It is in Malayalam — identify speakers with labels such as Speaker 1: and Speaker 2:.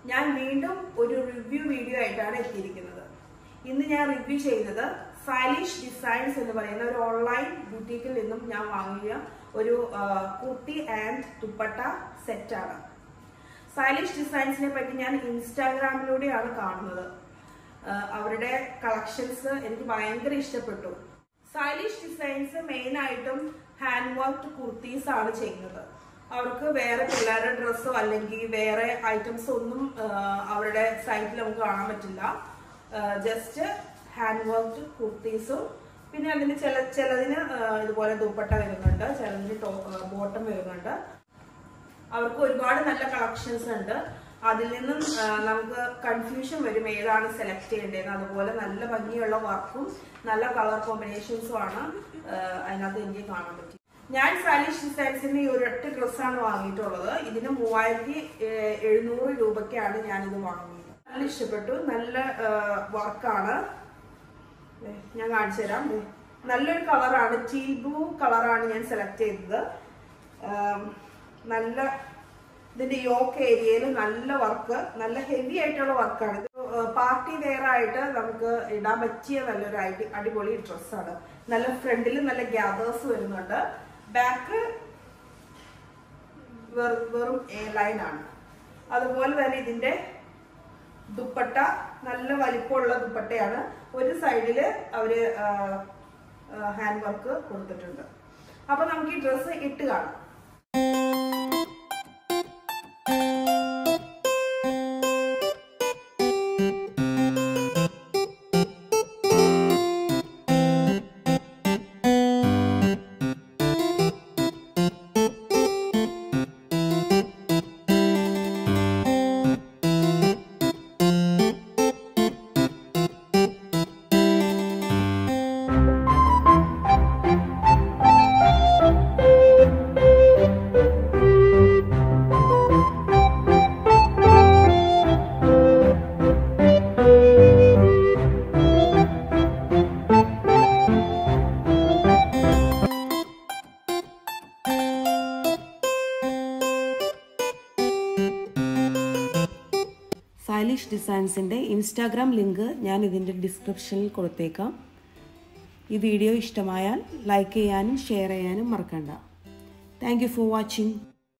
Speaker 1: ഞാൻ വീണ്ടും ഒരു റിവ്യൂ വീഡിയോ ആയിട്ടാണ് എത്തിയിരിക്കുന്നത് ഇന്ന് ഞാൻ റിവ്യൂ ചെയ്യുന്നത് സ്റ്റൈലിഷ് ഡിസൈൻസ് എന്ന് പറയുന്ന ഒരു ഓൺലൈൻ ബുട്ടീക്കിൽ നിന്നും ഞാൻ വാങ്ങിയ ഒരു ആ, കുർത്തി ആൻഡ് ദുപ്പട്ട സെറ്റാണ് സ്റ്റൈലിഷ് ഡിസൈൻസിനെ പറ്റി ഞാൻ ഇൻസ്റ്റാഗ്രാമിലൂടെയാണ് കാണുന്നത് ആ, അവരുടെ കളക്ഷൻസ് എനിക്ക് ഭയങ്കര ഇഷ്ടപ്പെട്ടു സ്റ്റൈലിഷ് ഡിസൈൻസ് മെയിൻ ആയിട്ടും ഹാൻഡ് വർക്ക് കുർത്തീസ് ആണ് ചെയ്യുന്നത് അവർക്ക് വേറെ പിള്ളേരുടെ ഡ്രസ്സോ അല്ലെങ്കിൽ വേറെ ഐറ്റംസ് ഒന്നും ആ, അവരുടെ സൈറ്റിൽ നമുക്ക് കാണാൻ പറ്റില്ല ജസ്റ്റ് ഹാൻഡ് വർക്ക് കുർത്തീസും പിന്നെ അതിന് ചില ചിലതിന് ആ, ഇതുപോലെ ദുപ്പട്ട വരുന്നുണ്ട് ചിലതിന് ബോട്ടം വരുന്നുണ്ട് അവർക്ക് ഒരുപാട് നല്ല കളക്ഷൻസ് ഉണ്ട് അതിൽ നിന്നും ആ, നമുക്ക് കൺഫ്യൂഷൻ വരും ഏതാണ് സെലക്ട് ചെയ്യേണ്ടതെന്ന് അതുപോലെ നല്ല ഭംഗിയുള്ള വർക്കും നല്ല കളർ കോമ്പിനേഷൻസും ആണ് ആ, അതിനകത്ത് എനിക്ക് കാണാൻ പറ്റി ഞാൻ സാലിഷ് ഡിസൈൻസിന്റെ ഈ ഒരൊറ്റ ഡ്രസ്സാണ് വാങ്ങിയിട്ടുള്ളത് ഇതിന് മൂവായിരത്തി ഏ- എഴുന്നൂറ് രൂപയ്ക്കാണ് ഞാനിത് വാങ്ങിയത് നല്ല ഇഷ്ടപ്പെട്ടു നല്ല വർക്കാണ് ദേ, ഞാൻ കാണിച്ചു തരാം ദേ, നല്ലൊരു കളറാണ് ടീൽ ബ്ലൂ കളറാണ് ഞാൻ സെലക്ട് ചെയ്തത് ആം, നല്ല ഇതിന്റെ യോക്ക് ഏരിയയിൽ നല്ല വർക്ക് നല്ല ഹെവി ആയിട്ടുള്ള വർക്കാണ് ഇത് പാർട്ടി വെയർ ആയിട്ട് നമുക്ക് ഇടാൻ പറ്റിയ നല്ലൊരു അടി അടിപൊളി ഡ്രസ്സാണ് നല്ല ഫ്രണ്ടിൽ നല്ല ഗ്യാദേഴ്സ് വരുന്നുണ്ട് ബാക്ക് വെറും എ ലൈൻ ആണ് അതുപോലെ തന്നെ ഇതിന്റെ ദുപ്പട്ട നല്ല വലിപ്പമുള്ള ദുപ്പട്ടയാണ് ഒരു സൈഡില് അവര് ഹാൻഡ് വർക്ക് കൊടുത്തിട്ടുണ്ട് അപ്പൊ നമുക്ക് ഈ ഡ്രസ്സ് ഇട്ട് കാണാം
Speaker 2: സ്റ്റൈലിഷ് ഡിസൈൻസിൻ്റെ ഇൻസ്റ്റാഗ്രാം ലിങ്ക് ഞാൻ ഇതിൻ്റെ ഡിസ്ക്രിപ്ഷനിൽ കൊടുത്തേക്കാം ഈ വീഡിയോ ഇഷ്ടമായാൽ ലൈക്ക് ചെയ്യാനും ഷെയർ ചെയ്യാനും മറക്കണ്ട താങ്ക് യു ഫോർ വാച്ചിങ്